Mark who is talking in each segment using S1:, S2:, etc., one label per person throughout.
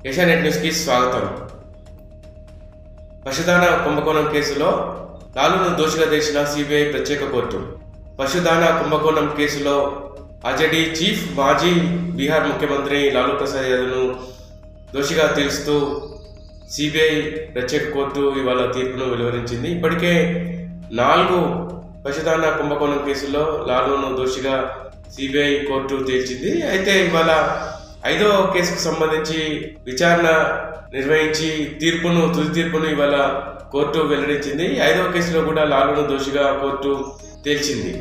S1: ఏషియానెట్ న్యూస్కి స్వాగతం పశుదాన కుంభకోణం కేసులో లాలును దోషిగా తెచ్చిన సిబిఐ ప్రత్యేక కోర్టు పశుదాన కుంభకోణం కేసులో ఆర్జేడీ చీఫ్ మాజీ బీహార్ ముఖ్యమంత్రి లాలూ ప్రసాద్ యాదవ్ను దోషిగా తెలుస్తూ సిబిఐ ప్రత్యేక కోర్టు ఇవాళ తీర్పును వెలువరించింది ఇప్పటికే నాలుగు పశుదాన కుంభకోణం కేసులో లాలూను దోషిగా సిబిఐ కోర్టు తేల్చింది అయితే ఇవాళ ఐదో కేసుకు సంబంధించి విచారణ నిర్వహించి తీర్పును తుది తీర్పును ఇవాళ కోర్టు వెల్లడించింది ఐదవ కేసులో కూడా లాలూను దోషిగా కోర్టు తేల్చింది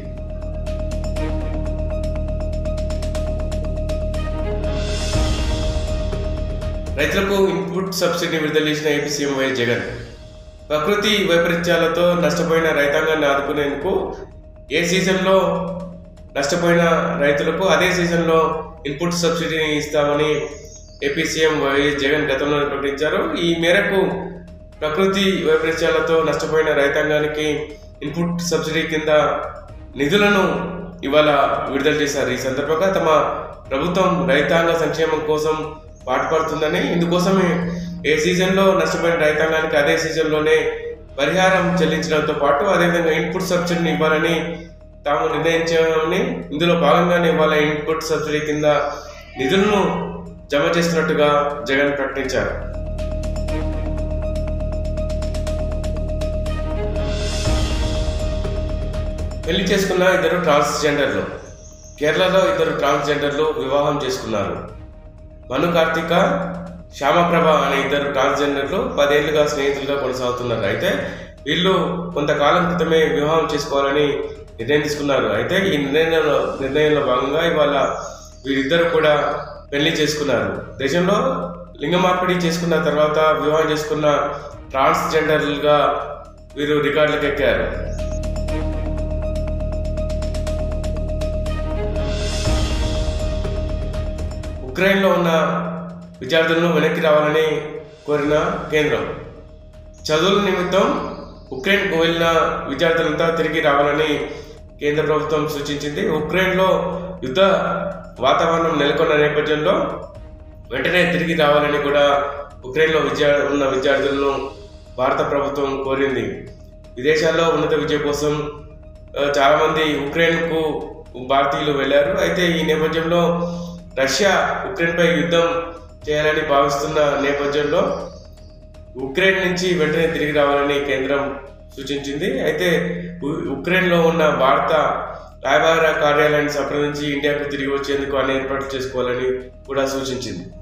S1: రైతులకు ఇన్పుట్ సబ్సిడీ విడుదల చేసిన ఏపీ సీఎం వైఎస్ జగన్ ప్రకృతి వైపరీత్యాలతో నష్టపోయిన రైతాంగాన్ని ఆదుకునేందుకు ఏ సీజన్లో నష్టపోయిన రైతులకు అదే సీజన్లో ఇన్పుట్ సబ్సిడీని ఇస్తామని ఏపీ సీఎం వైఎస్ జగన్ గతంలో ప్రకటించారు ఈ మేరకు ప్రకృతి వైపరీత్యాలతో నష్టపోయిన రైతాంగానికి ఇన్పుట్ సబ్సిడీ కింద నిధులను ఇవాళ విడుదల చేశారు ఈ సందర్భంగా తమ ప్రభుత్వం రైతాంగ సంక్షేమం కోసం పాటుపడుతుందని ఇందుకోసమే ఏ సీజన్లో నష్టపోయిన రైతాంగానికి అదే సీజన్లోనే పరిహారం చెల్లించడంతో పాటు అదేవిధంగా ఇన్పుట్ సబ్సిడీని ఇవ్వాలని తాము నిర్ణయించామని ఇందులో భాగంగానే ఇవాళ ఇన్పుట్ సబ్సిడీ కింద నిధులను జమ చేస్తున్నట్టుగా జగన్ ప్రకటించారు పెళ్లి చేసుకున్న ఇద్దరు ట్రాన్స్జెండర్లు కేరళలో ఇద్దరు ట్రాన్స్జెండర్లు వివాహం చేసుకున్నారు మను కార్తిక శ్యామప్రభ అనే ఇద్దరు ట్రాన్స్జెండర్లు పదేళ్లుగా స్నేహితులుగా కొనసాగుతున్నారు అయితే వీళ్ళు కొంతకాలం క్రితమే వివాహం చేసుకోవాలని నిర్ణయం తీసుకున్నారు అయితే ఈ నిర్ణయంలో నిర్ణయంలో భాగంగా ఇవాళ వీరిద్దరు కూడా పెళ్లి చేసుకున్నారు దేశంలో లింగ మార్పిడి చేసుకున్న తర్వాత వివాహం చేసుకున్న ట్రాన్స్జెండర్లుగా వీరు రికార్డులకు ఎక్కారు ఉక్రెయిన్లో ఉన్న విద్యార్థులను వెనక్కి రావాలని కోరిన కేంద్రం చదువుల నిమిత్తం ఉక్రెయిన్కు వెళ్ళిన విద్యార్థులంతా తిరిగి రావాలని కేంద్ర ప్రభుత్వం సూచించింది ఉక్రెయిన్లో యుద్ధ వాతావరణం నెలకొన్న నేపథ్యంలో వెంటనే తిరిగి రావాలని కూడా ఉక్రెయిన్లో విద్యా ఉన్న విద్యార్థులను భారత ప్రభుత్వం కోరింది విదేశాల్లో ఉన్నత విద్య కోసం ఆ, చాలామంది ఉక్రెయిన్కు భారతీయులు వెళ్ళారు అయితే ఈ నేపథ్యంలో రష్యా ఉక్రెయిన్పై యుద్ధం చేయాలని భావిస్తున్న నేపథ్యంలో ఉక్రెయిన్ నుంచి వెంటనే తిరిగి రావాలని కేంద్రం సూచించింది అయితే ఉ- ఉక్రెయిన్లో ఉన్న భారత రాయబార కార్యాలయాన్ని సంప్రదించి ఇండియాకు తిరిగి వచ్చేందుకు అన్ని ఏర్పాట్లు చేసుకోవాలని కూడా సూచించింది